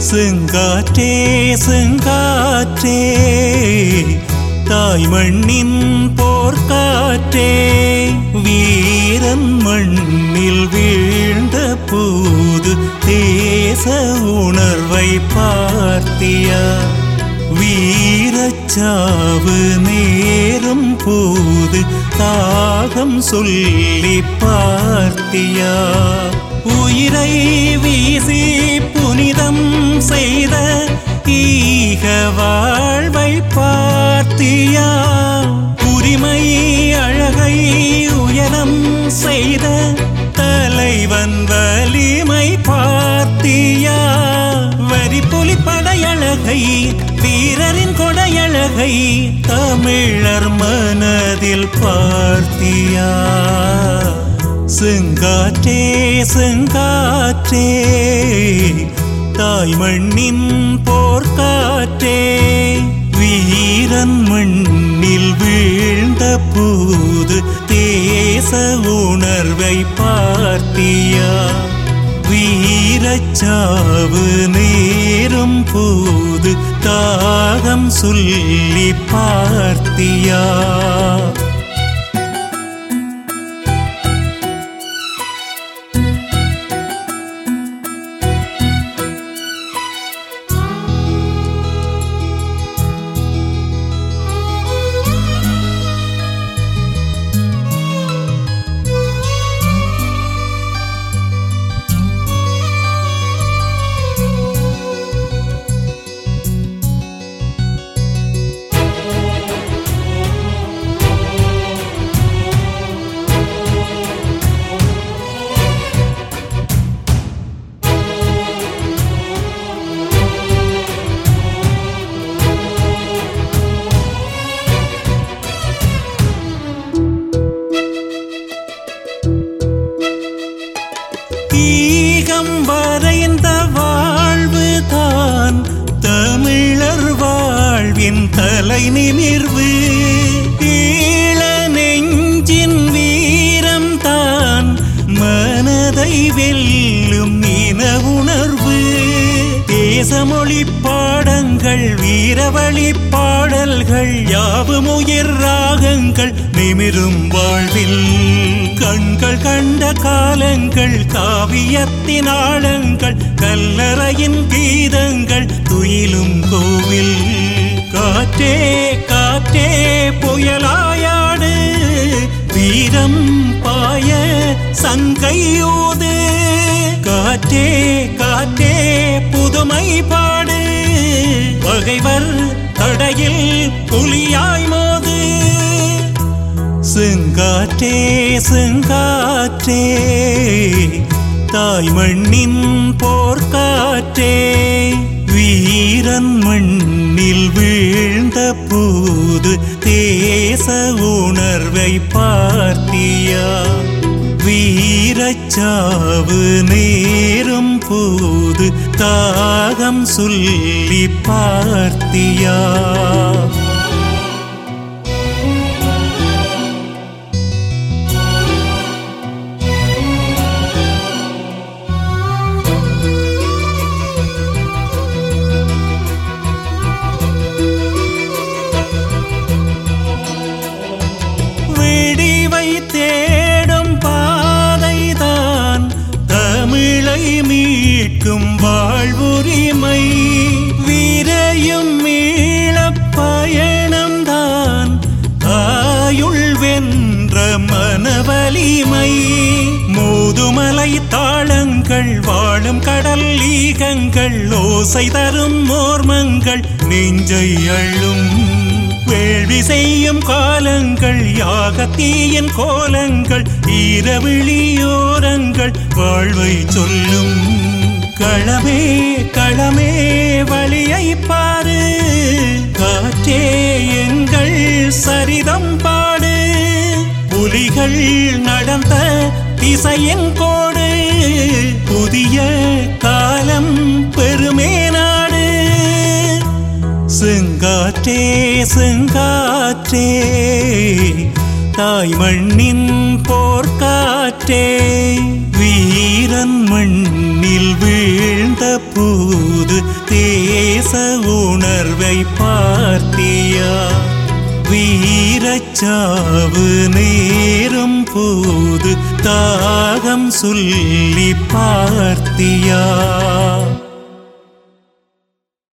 செங்காற்றே செங்காற்றே தாய் மண்ணின் போர்க்காற்றே வீரன் மண்ணில் வீழ்ந்த போது தேச உணர்வை பார்த்தியா வீரச்சாவு நேரும் போது தாகம் சொல்லி பார்த்தியா உயிரை வீசி புனிதம் செய்த ஈக வாழ்வை பார்த்தியா உரிமை அழகை உயரம் செய்த தலைவன் வலிமை பார்த்தியா வரி புலி படையழகை வீரரின் கொடையழகை தமிழர் மனதில் பார்த்தியா செங்காற்றே செங்காற்றே தாய் மண்ணின் போர்க்காற்றே வீரன் மண்ணில் வீழ்ந்த போது தேச உணர்வை பார்த்தியா வீரச்சாவு நேரும் போது தாகம் சொல்லி பார்த்தியா ஈகம் வரைந்த வாழ்வு தான் தமிழர் வாழ்வின் தலை நிமிர்வு ஈழ நெஞ்சின் வீரம் தான் மனதை வெல்லும் இன உணர்வு தேசமொழி பாடங்கள் வீரவழி பாடல்கள் யாவும் உயிர் ராகங்கள் நிமிரும் வாழ்வில் கண்கள் கண்ட காலங்கள் காவியத்தின் ஆழங்கள் கல்லறையின் கீதங்கள் துயிலும் கோவில் காற்றே காற்றே புயலாயாடு வீரம் பாய சங்கையோது காற்றே காற்றே புதுமை பாடு பகைவர் தடையில் புலியாய் மோது செங்காற்றே செங்காற்றே தாய் மண்ணின் போர்க்காற்றே வீரன் மண்ணில் வீழ்ந்த போது தேச உணர்வை பார்த்தியா வீரச்சாவு நேரும் போது தாகம் சொல்லி பார்த்தியா விடிவை தேடும் பாதைதான் தமிழை மீட்கும் வாழ்வுரிமை விரையும் மீளப் பயணம்தான் ஆயுள் வென்ற மனவலிமை மூதுமலை தாளங்கள் வாழும் கடல் ஈகங்கள் ஓசை தரும் ஓர்மங்கள் நெஞ்சை அள்ளும் வேள்வி செய்யும் காலங்கள் யாகத்தீயின் கோலங்கள் ஈரவிழியோரங்கள் வாழ்வை சொல்லும் களமே களமே வழியை பாரு காற்றே எங்கள் சரிதம் பாடு புலிகள் நடந்த திசையின் கோடு புதிய காலம் பெருமே நாடு செங்காற்றே செங்காற்றே தாய் மண்ணின் போர்க்காற்றே வீரன் மண்ணில் வீழ்ந்த போது ஈழச்சாவு நேரும் போது தாகம் சொல்லி பார்த்தியா